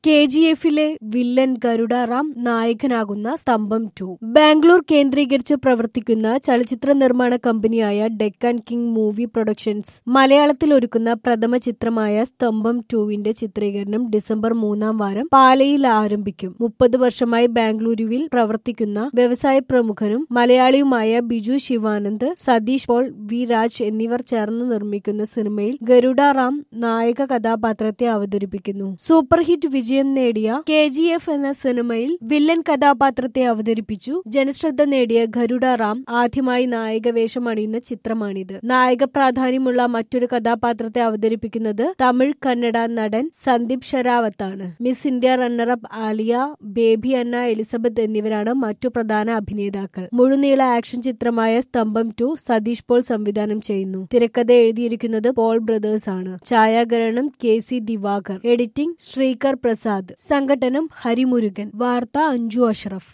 K G എഫിലെ villain Garuda Ram നായകനാകുന്ന Sthambham to Bangalore കേന്ദ്രീകരിച്ച് പ്രവർത്തിക്കുന്ന ചലച്ചിത്ര നിർമ്മാണ കമ്പനിയായ ഡെക്കാൻ കിങ് മൂവി പ്രൊഡക്ഷൻസ് മലയാളത്തിൽ ഒരുക്കുന്ന പ്രഥമ ചിത്രമായ സ്തംഭം ടുവിന്റെ ചിത്രീകരണം ഡിസംബർ മൂന്നാം വാരം പാലയിൽ ആരംഭിക്കും മുപ്പത് വർഷമായി ബാംഗ്ലൂരുവിൽ പ്രവർത്തിക്കുന്ന വ്യവസായ പ്രമുഖനും മലയാളിയുമായ ബിജു ശിവാനന്ദ് സതീഷ് പോൾ വി രാജ് എന്നിവർ ചേർന്ന് നിർമ്മിക്കുന്ന സിനിമയിൽ ഗരുഡാറാം നായക കഥാപാത്രത്തെ അവതരിപ്പിക്കുന്നു സൂപ്പർ ഹിറ്റ് വിജയം നേടിയ കെ ജി എഫ് എന്ന സിനിമയിൽ വില്ലൻ കഥാപാത്രത്തെ അവതരിപ്പിച്ചു ജനശ്രദ്ധ നേടിയ ഗരുഡാറാം ആദ്യമായി നായക വേഷം അണിയുന്ന ചിത്രമാണിത് നായക പ്രാധാന്യമുള്ള മറ്റൊരു കഥാപാത്രത്തെ അവതരിപ്പിക്കുന്നത് തമിഴ് കന്നഡ നടൻ സന്ദീപ് ഷെരാവത്താണ് Miss India runner up Alia Baby Anna Elizabeth എന്നിവരാണ് മറ്റു പ്രധാന അഭിനേതാക്കൾ മുഴുനീള ആക്ഷൻ ചിത്രമായ സ്തംഭം ടു സതീഷ് പോൾ സംവിധാനം ചെയ്യുന്നു തിരക്കഥ എഴുതിയിരിക്കുന്നത് പോൾ ബ്രദേഴ്സ് ആണ് ഛായാഗ്രഹണം K C Diwakar editing Srikar Prasad സംഘടനം ഹരിമുരുകൻ വാർത്ത അഞ്ജു അഷ്റഫ്